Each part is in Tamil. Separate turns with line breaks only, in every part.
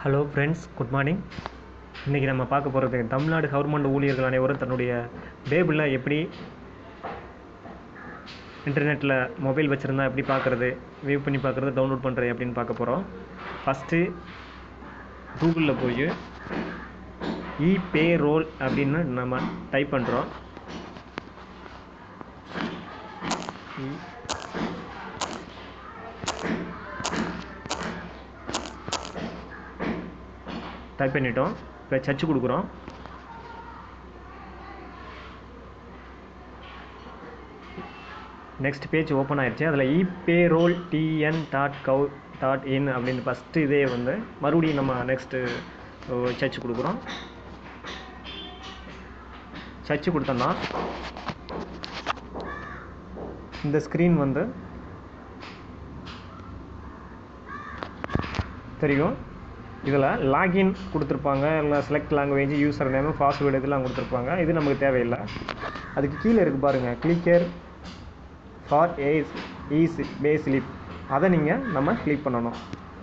ஹலோ ஃப்ரெண்ட்ஸ் குட் மார்னிங் இன்றைக்கி நம்ம பார்க்க போகிறது தமிழ்நாடு கவர்மெண்ட் ஊழியர்கள் அனைவரும் தன்னுடைய பேபிளில் எப்படி இன்டர்நெட்டில் மொபைல் வச்சுருந்தா எப்படி பார்க்குறது வியூ பண்ணி பார்க்குறது டவுன்லோட் பண்ணுறது எப்படின்னு பார்க்க போகிறோம் ஃபஸ்ட்டு கூகுளில் போய் இ பே ரோல் அப்படின்னு நம்ம டைப் பண்ணுறோம் டைப் பண்ணிட்டோம் இப்போ சர்ச் கொடுக்குறோம் நெக்ஸ்ட் பேஜ் ஓப்பன் ஆயிடுச்சு அதில் epay roll TN dot gov dot in அப்படின்னு ஃபஸ்ட்டு இதே வந்து மறுபடியும் நம்ம நெக்ஸ்ட்டு சர்ச் கொடுக்குறோம் சர்ச் கொடுத்தோம்னா இந்த ஸ்க்ரீன் வந்து தெரியும் இதில் லாகின் கொடுத்துருப்பாங்க இல்லை select language user name password இதெல்லாம் கொடுத்துருப்பாங்க இது நமக்கு தேவையில்லை அதுக்கு கீழே இருக்குது பாருங்கள் கிளிக்கர் ஃபார் ஏஸ் ஈஸ் பே ஸ்லிப் அதை நீங்கள் நம்ம கிளிக் பண்ணணும்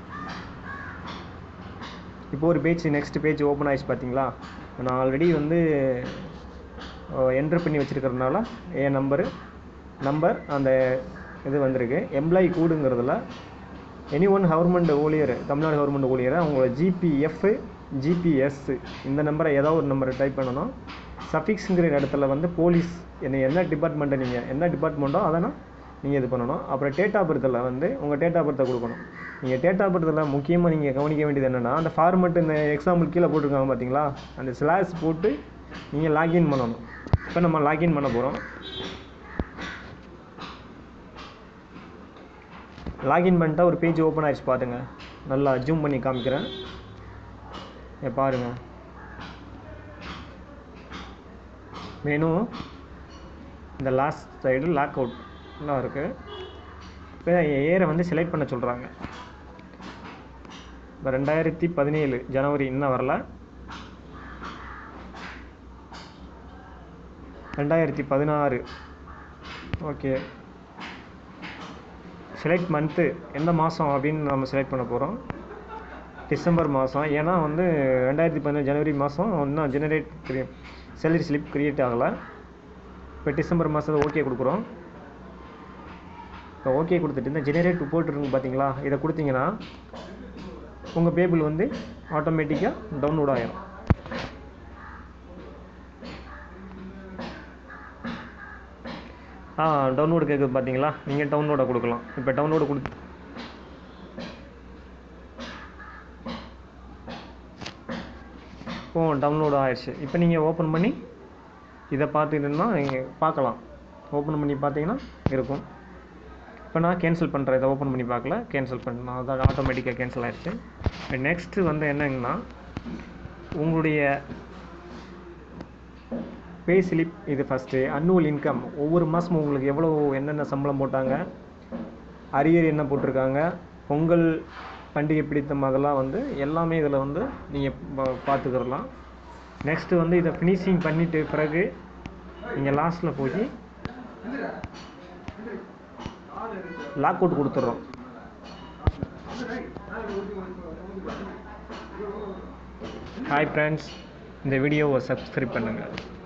இப்போ ஒரு பேஜ் நெக்ஸ்ட் பேஜ் ஓப்பன் ஆயிடுச்சு பார்த்தீங்களா நான் ஆல்ரெடி வந்து என்ட்ரு பண்ணி வச்சுருக்கிறதுனால என் நம்பரு நம்பர் அந்த இது வந்திருக்கு எம்ப்ளாயி கூடுங்கிறதுல எனி ஒன் கவர்மெண்ட் ஊழியர் தமிழ்நாடு கவர்மெண்ட் ஊழியர் அவங்களோட ஜிபிஎஃப் ஜிபிஎஸ் இந்த நம்பரை ஏதாவது ஒரு நம்பரை டைப் பண்ணணும் சஃபிக்ஸுங்கிற இடத்துல வந்து போலீஸ் என்ன என்ன டிபார்ட்மெண்ட்டை நீங்கள் என்ன டிபார்ட்மெண்ட்டோ அதனால் நீங்கள் இது பண்ணணும் அப்புறம் டேட் ஆஃப் பர்த்தில் வந்து உங்கள் டேட் ஆஃப் பர்த்தை கொடுக்கணும் நீங்கள் டேட் ஆஃப் பர்த்தில் முக்கியமாக நீங்கள் கவனிக்க வேண்டியது என்னென்னா அந்த ஃபார்மெட் இந்த எக்ஸாம்பிள் கீழே போட்டிருக்காங்க பார்த்தீங்களா அந்த ஸ்லாஷ் போட்டு நீங்கள் லாகின் பண்ணணும் இப்போ நம்ம லாகின் பண்ண போகிறோம் லாகின் பண்ணிட்டா ஒரு பேஜ் ஓப்பன் ஆயிடுச்சு பாருங்க நல்லா ஜூம் பண்ணி காமிக்கிறேன் ஏ பாருங்க மெனும் இந்த லாஸ்ட் சைடு லாக் அவுட்லாம் இருக்குது இப்போ ஏரை வந்து செலக்ட் பண்ண சொல்கிறாங்க இப்போ ரெண்டாயிரத்தி பதினேழு ஜனவரி இன்னும் வரல ரெண்டாயிரத்தி பதினாறு ஓகே செலக்ட் மந்த்து எந்த மாதம் அப்படின்னு நம்ம செலக்ட் பண்ண போகிறோம் டிசம்பர் மாதம் ஏன்னா வந்து ரெண்டாயிரத்தி பதினேழு ஜனவரி மாதம் இன்னும் ஜெனரேட் கிரியே சேலரி ஸ்லிப் க்ரியேட் ஆகலை இப்போ டிசம்பர் மாதத்தை ஓகே கொடுக்குறோம் இப்போ ஓகே கொடுத்துட்டு இந்த ஜெனரேட் ரிப்போர்ட் இருக்கு பார்த்தீங்களா இதை கொடுத்தீங்கன்னா உங்கள் பேபிள் வந்து ஆட்டோமேட்டிக்காக டவுன்லோட் ஆகிடும் ஆ டவுன்லோடு கேட்குது பார்த்தீங்களா நீங்கள் டவுன்லோடை கொடுக்கலாம் இப்போ டவுன்லோடு கொடுத்து ஓ டவுன்லோடு ஆயிடுச்சு இப்போ நீங்கள் ஓப்பன் பண்ணி இதை பார்த்துக்கிட்டோம்னா நீங்கள் பார்க்கலாம் ஓப்பன் பண்ணி பார்த்தீங்கன்னா இருக்கும் இப்போ நான் கேன்சல் பண்ணுறேன் இதை ஓப்பன் பண்ணி பார்க்கல கேன்சல் பண்ணணும் அதான் ஆட்டோமேட்டிக்காக கேன்சல் ஆயிடுச்சு நெக்ஸ்ட்டு வந்து என்னங்கன்னா உங்களுடைய பே ஸ்லிப் இது ஃபஸ்ட்டு அன்னுவல் இன்கம் ஒவ்வொரு மாதமும் உங்களுக்கு எவ்வளோ என்னென்ன சம்பளம் போட்டாங்க அரியர் என்ன போட்டிருக்காங்க பொங்கல் பண்டிகை பிடித்தம் அதெல்லாம் வந்து எல்லாமே இதில் வந்து நீங்கள் பார்த்துக்கிறலாம் நெக்ஸ்ட்டு வந்து இதை ஃபினிஷிங் பண்ணிட்டு பிறகு நீங்கள் லாஸ்ட்டில் போய் லாக் அவுட் கொடுத்துட்றோம் ஹாய் ஃப்ரெண்ட்ஸ் இந்த வீடியோவை சப்ஸ்கிரைப் பண்ணுங்கள்